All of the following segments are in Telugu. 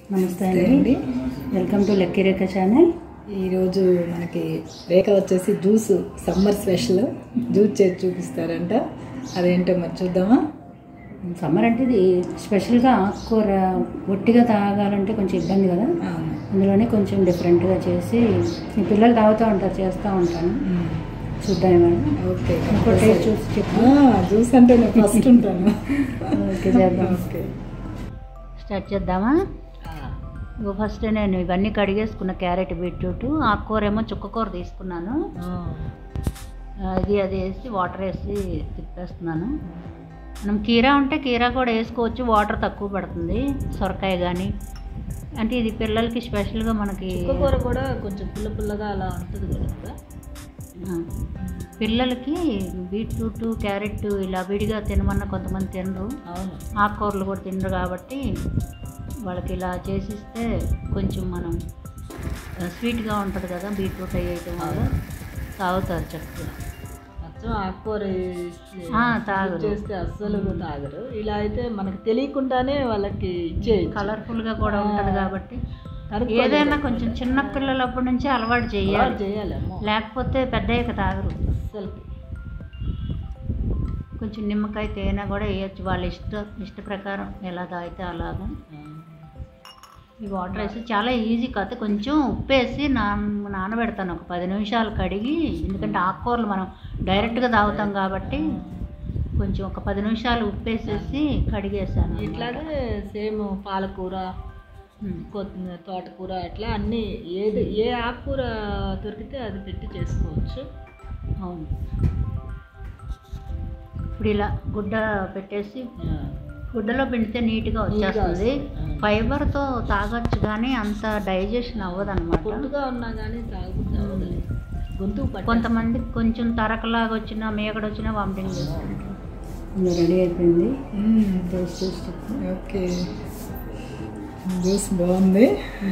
నమస్తే అండి welcome to Lucky Rekha channel ఈరోజు మనకి రేఖ వచ్చేసి జ్యూస్ సమ్మర్ స్పెషల్ జ్యూస్ చేసి చూపిస్తారంట అదేంటో మరి చూద్దామా సమ్మర్ అంటే ఇది స్పెషల్గా ఆకుకూర ఒట్టిగా తాగాలంటే కొంచెం ఇబ్బంది కదా అవును అందులోనే కొంచెం డిఫరెంట్గా చేసి మీ పిల్లలు తాగుతూ ఉంటారు చేస్తూ ఉంటాను మ్మ్. చూద్దాం మేడం ఓకే ఇంకో టేస్ట్ చూసి చెప్పు ఆ, జ్యూస్ అంటే నేను ఫస్ట్ ఉంటాను ఓకే చేద్దాం ఓకే స్టార్ట్ చేద్దామా ఇగో ఫస్ట్ నేను ఇవన్నీ కడిగేసుకున్న క్యారెట్ బీట్రూట్ ఆకుకూర ఏమో చుక్కకూర తీసుకున్నాను ఆ, ఇది అది వేసి వాటర్ వేసి తిప్పేస్తున్నాను మనం కీరా ఉంటే కీరా కూడా వేసుకోవచ్చు వాటర్ తక్కువ పడుతుంది సొరకాయ కానీ అంటే ఇది పిల్లలకి స్పెషల్గా మనకి కూర కూడా కొంచెం పుల్ల పుల్లగా అలా ఉంటుంది కదా ఆ, పిల్లలకి బీట్రూట్ క్యారెట్ ఇలా విడిగా తినమన్న కొంతమంది తినరు అవును ఆకుకూరలు కూడా తినరు కాబట్టి వాళ్ళకి ఇలా చేసిస్తే కొంచెం మనం ఆ, స్వీట్గా ఉంటుంది కదా బీట్రూట్ వేయటం వల్ల తాగుతారు చక్కగా అచ్చం ఆకుకూర వేసి ఆ, తాగరు. చేస్తే అస్సలు తాగరు ఇలా అయితే మనకు తెలియకుండానే వాళ్ళకి ఇచ్చేయచ్చు కలర్ఫుల్గా కూడా ఉంటుంది కాబట్టి కనుక్కోవాలి. ఏదైనా కొంచెం చిన్న పిల్లలప్పటి నుంచి అలవాటు చేయాలి అలవాటు చేయాలి అమ్మో లేకపోతే పెద్దయ్యాక తాగరు అస్సలకి కొంచెం నిమ్మకాయ తేనె కూడా వేయచ్చు వాళ్ళ ఇష్ట ఇష్ట ప్రకారం ఎలా తాగితే అలాగా ఈ వాటర్ వేసి చాలా ఈజీ కాదు కొంచెం ఉప్పు వేసి నాన నానబెడతాను ఒక పది నిమిషాలు కడిగి ఎందుకంటే ఆకుకూరలు మనం డైరెక్ట్గా తాగుతాం కాబట్టి కొంచెం ఒక పది నిమిషాలు ఉప్పు వేసేసి కడిగేసాను ఇట్లాగే సేమ్ పాలకూర ఉమ్. కొత్తిమీర తోటకూర అట్లా అన్నీ ఏది ఏ ఆకుకూర దొరికితే అది పెట్టి చేసుకోవచ్చు అవును ఇప్పుడు ఇలా గుడ్డ పెట్టేసి గుడ్డలో పిండితే నీట్గా వచ్చేస్తుంది వస్తుంది. ఫైబర్తో తాగొచ్చు కానీ అంత డైజెషన్ అవ్వదు అనమాట పొట్టుగా ఉన్నా కానీ తాగుతుంది అవ్వదు. గొంతు పట్ట కొంతమంది కొంచెం తరకలాగా వచ్చినా మేకడ వచ్చినా వామిటింగ్ చేసుకుంటారు రెడీ అయిపోయింది టేస్ట్ చూసి ఓకే జ్యూస్ బాగుంది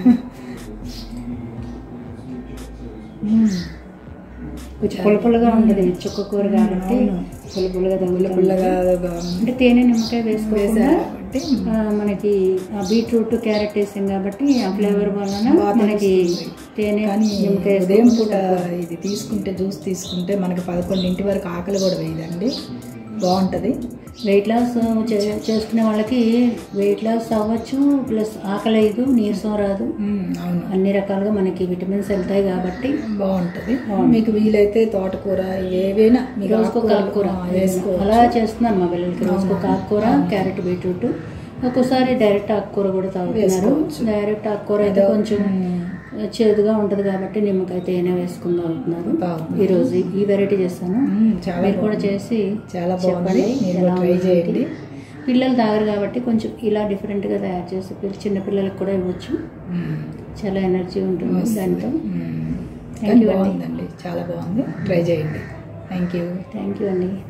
కొంచెం పుల్ల పుల్లగా ఉంటుంది చుక్క కూర కాబట్టి అవును. పుల్ల పుల్లగా తగులుతుంది పుల్లగా బాగుంది అంటే తేనె నిమ్మకాయ వేసుకోకుండా వేసారు కాబట్టి ఆ, మనకి ఆ బీట్రూట్ క్యారెట్ వేసాం కాబట్టి ఆ ఫ్లేవర్ వలన బాగా మనకి తెలుస్తుంది. తేనె కానీ నిమ్మకాయ ఉదయం వేసుకుంటే పూట ఇది తీసుకుంటే జ్యూస్ తీసుకుంటే మనకి పదకొండింటి వరకు ఆకలి కూడా వేయదండి బాగుంటుంది వెయిట్ లాస్ చే- చేసుకునే వాళ్ళకి వెయిట్ లాస్ అవ్వచ్చు ప్లస్ ఆకలి అయ్యదు నీరసం రాదు మ్మ్, అవును అన్ని రకాలుగా మనకి విటమిన్స్ వెళ్తాయి కాబట్టి బాగుంటుంది మీకు వీలైతే తోటకూర ఏవైనా మీకు రోజుకు ఒక ఆకుకూర ఆ, వేసుకోవచ్చు అలా చేస్తున్నాను మా పిల్లలకి రోజుకు ఒక ఆకుకూర క్యారెట్ బీట్రూట్ ఒక్కోసారి డైరెక్ట్ ఆకుకూర కూడా తాగుతున్నారు వేసుకోవచ్చు. డైరెక్ట్ ఆకుకూర అయితే కొంచెం మ్మ్. చేదుగా ఉంటుంది కాబట్టి నిమ్మకాయ తేనె వేసుకుని తాగుతున్నారు బాగుంది. ఈ రోజు ఈ వెరైటీ చేస్తాను మ్మ్, చాలా మీరు కూడా బాగుంది. చేసి చాలా బాగుంది చెప్పండి మీరు ఎలా ట్రై ఉంది చేయండి పిల్లలు తాగరు కాబట్టి కొంచెం ఇలా డిఫరెంట్గా తయారు చేసి పిల్ల- చిన్న పిల్లలకి కూడా ఇవ్వచ్చు మ్మ్. చాలా ఎనర్జీ ఉంటుంది దాంతో మ్మ్. Thank కానీ you అండి. బాగుందండి చాలా బాగుంది ట్రై చేయండి థ్యాంక్ యూ థ్యాంక్ యూ అండి